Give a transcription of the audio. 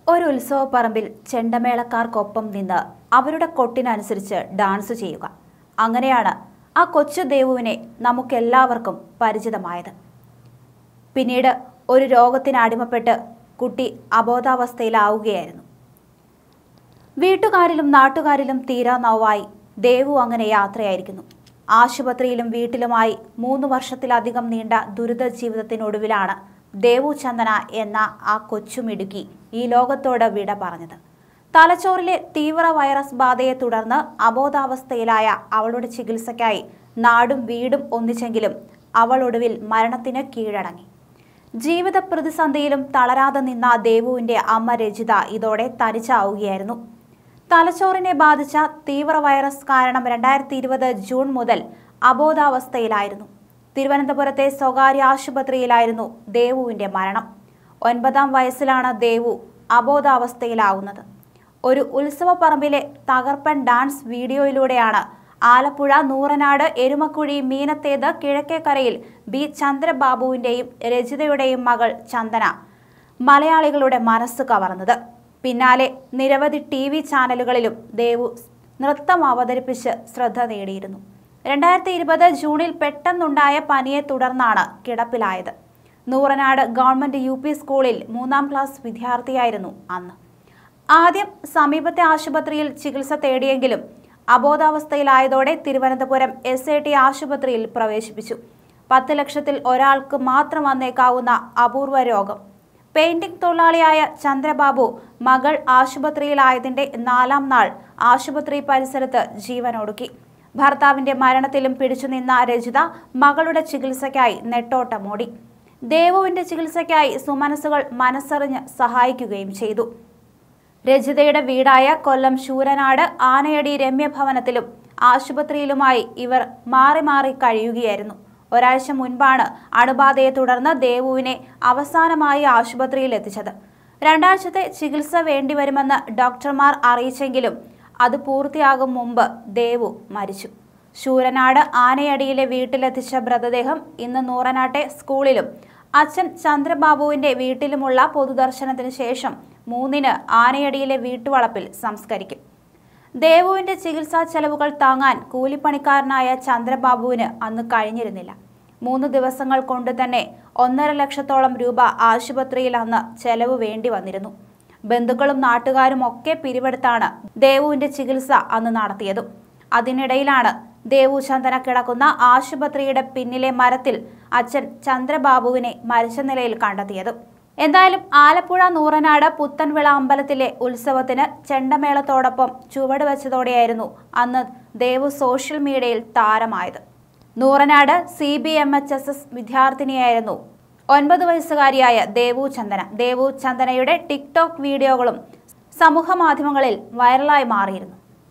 ഒരു ഉത്സവപ്പറമ്പിൽ ചെണ്ടമേളക്കാർക്കൊപ്പം നിന്ന് അവരുടെ കൊട്ടിനനുസരിച്ച് ഡാൻസ് ചെയ്യുക അങ്ങനെയാണ് ആ കൊച്ചു ദേവുവിനെ നമുക്കെല്ലാവർക്കും പരിചിതമായത് പിന്നീട് ഒരു രോഗത്തിന് അടിമപ്പെട്ട് കുട്ടി അബോധാവസ്ഥയിലാവുകയായിരുന്നു വീട്ടുകാരിലും നാട്ടുകാരിലും തീരാ നോവായി ദേവു അങ്ങനെ യാത്രയായിരിക്കുന്നു ആശുപത്രിയിലും വീട്ടിലുമായി മൂന്ന് വർഷത്തിലധികം നീണ്ട ദുരിത ജീവിതത്തിനൊടുവിലാണ് ദേവു ചന്ദന എന്ന ആ കൊച്ചുമിടുക്കി ഈ ലോകത്തോട് വിട പറഞ്ഞത് തലച്ചോറിലെ തീവ്ര വൈറസ് ബാധയെ തുടർന്ന് അബോധാവസ്ഥയിലായ അവളുടെ ചികിത്സയ്ക്കായി നാടും വീടും ഒന്നിച്ചെങ്കിലും അവൾ ഒടുവിൽ മരണത്തിന് കീഴടങ്ങി ജീവിത പ്രതിസന്ധിയിലും തളരാതെ നിന്ന ദേവുവിന്റെ അമ്മ രജിത ഇതോടെ തനിച്ചാവുകയായിരുന്നു തലച്ചോറിനെ ബാധിച്ച തീവ്ര വൈറസ് കാരണം രണ്ടായിരത്തി ഇരുപത് ജൂൺ മുതൽ അബോധാവസ്ഥയിലായിരുന്നു തിരുവനന്തപുരത്തെ സ്വകാര്യ ആശുപത്രിയിലായിരുന്നു ദേവുവിന്റെ മരണം ഒൻപതാം വയസ്സിലാണ് ദേവു അബോധാവസ്ഥയിലാവുന്നത് ഒരു ഉത്സവപ്പറമ്പിലെ തകർപ്പൻ ഡാൻസ് വീഡിയോയിലൂടെയാണ് ആലപ്പുഴ നൂറനാട് എരുമക്കുഴി മീനത്തേത് കിഴക്കേക്കരയിൽ ബി ചന്ദ്രബാബുവിന്റെയും രജിതയുടെയും മകൾ ചന്ദന മലയാളികളുടെ മനസ്സ് കവർന്നത് പിന്നാലെ നിരവധി ടി വി ചാനലുകളിലും ദേവു നൃത്തം അവതരിപ്പിച്ച് ശ്രദ്ധ നേടിയിരുന്നു രണ്ടായിരത്തി ഇരുപത് ജൂണിൽ പെട്ടെന്നുണ്ടായ പനിയെ തുടർന്നാണ് കിടപ്പിലായത് നൂറനാട് ഗവൺമെന്റ് യു പി സ്കൂളിൽ മൂന്നാം ക്ലാസ് വിദ്യാർത്ഥിയായിരുന്നു അന്ന് ആദ്യം സമീപത്തെ ആശുപത്രിയിൽ ചികിത്സ തേടിയെങ്കിലും അബോധാവസ്ഥയിലായതോടെ തിരുവനന്തപുരം എസ് എ ടി ആശുപത്രിയിൽ പ്രവേശിപ്പിച്ചു പത്ത് ലക്ഷത്തിൽ ഒരാൾക്ക് മാത്രം വന്നേക്കാവുന്ന അപൂർവ രോഗം പെയിന്റിംഗ് തൊഴിലാളിയായ ചന്ദ്രബാബു മകൾ ആശുപത്രിയിലായതിന്റെ നാലാം നാൾ ആശുപത്രി പരിസരത്ത് ജീവനൊടുക്കി ഭർത്താവിന്റെ മരണത്തിലും പിടിച്ചുനിന്ന രജിത മകളുടെ ചികിത്സയ്ക്കായി നെട്ടോട്ടമോടി ദേവുവിന്റെ ചികിത്സയ്ക്കായി സുമനസ്സുകൾ മനസ്സറിഞ്ഞ് സഹായിക്കുകയും ചെയ്തു രജിതയുടെ വീടായ കൊല്ലം ശൂരനാട് ആനയടി രമ്യഭവനത്തിലും ആശുപത്രിയിലുമായി ഇവർ മാറി മാറി കഴിയുകയായിരുന്നു ഒരാഴ്ച മുൻപാണ് അണുബാധയെ തുടർന്ന് ദേവുവിനെ അവസാനമായി ആശുപത്രിയിൽ എത്തിച്ചത് രണ്ടാഴ്ചത്തെ ചികിത്സ വേണ്ടിവരുമെന്ന് ഡോക്ടർമാർ അറിയിച്ചെങ്കിലും അത് പൂർത്തിയാകും മുമ്പ് ദേവു മരിച്ചു ശൂരനാട് ആനയടിയിലെ വീട്ടിലെത്തിച്ച മൃതദേഹം ഇന്ന് നൂറനാട്ടെ സ്കൂളിലും അച്ഛൻ ചന്ദ്രബാബുവിന്റെ വീട്ടിലുമുള്ള പൊതുദർശനത്തിന് ശേഷം മൂന്നിന് ആനയടിയിലെ വീട്ടുവളപ്പിൽ സംസ്കരിക്കും ദേവുവിന്റെ ചികിത്സാ ചെലവുകൾ താങ്ങാൻ കൂലിപ്പണിക്കാരനായ ചന്ദ്രബാബുവിന് അന്ന് കഴിഞ്ഞിരുന്നില്ല മൂന്ന് ദിവസങ്ങൾ കൊണ്ട് തന്നെ ഒന്നര ലക്ഷത്തോളം രൂപ ആശുപത്രിയിൽ അന്ന് ചെലവ് വേണ്ടി വന്നിരുന്നു ബന്ധുക്കളും നാട്ടുകാരും ഒക്കെ പിരിവെടുത്താണ് ദേവുവിന്റെ ചികിത്സ അന്ന് നടത്തിയതും അതിനിടയിലാണ് ദേവു ചന്ദന കിടക്കുന്ന ആശുപത്രിയുടെ പിന്നിലെ മരത്തിൽ അച്ഛൻ ചന്ദ്രബാബുവിനെ മരിച്ച നിലയിൽ കണ്ടെത്തിയത് എന്തായാലും ആലപ്പുഴ നൂറനാട് പുത്തൻവിള അമ്പലത്തിലെ ഉത്സവത്തിന് ചെണ്ടമേളത്തോടൊപ്പം ചുവട് വെച്ചതോടെയായിരുന്നു അന്ന് ദേവു സോഷ്യൽ മീഡിയയിൽ താരമായത് Nooranad C B M H S S വിദ്യാർത്ഥിനിയായിരുന്നു ഒൻപത് വയസ്സുകാരിയായ ദേവു ചന്ദന ദേവു ചന്ദനയുടെ ടിക്ടോക്ക് വീഡിയോകളും സമൂഹ മാധ്യമങ്ങളിൽ വൈറലായി മാറിയിരുന്നു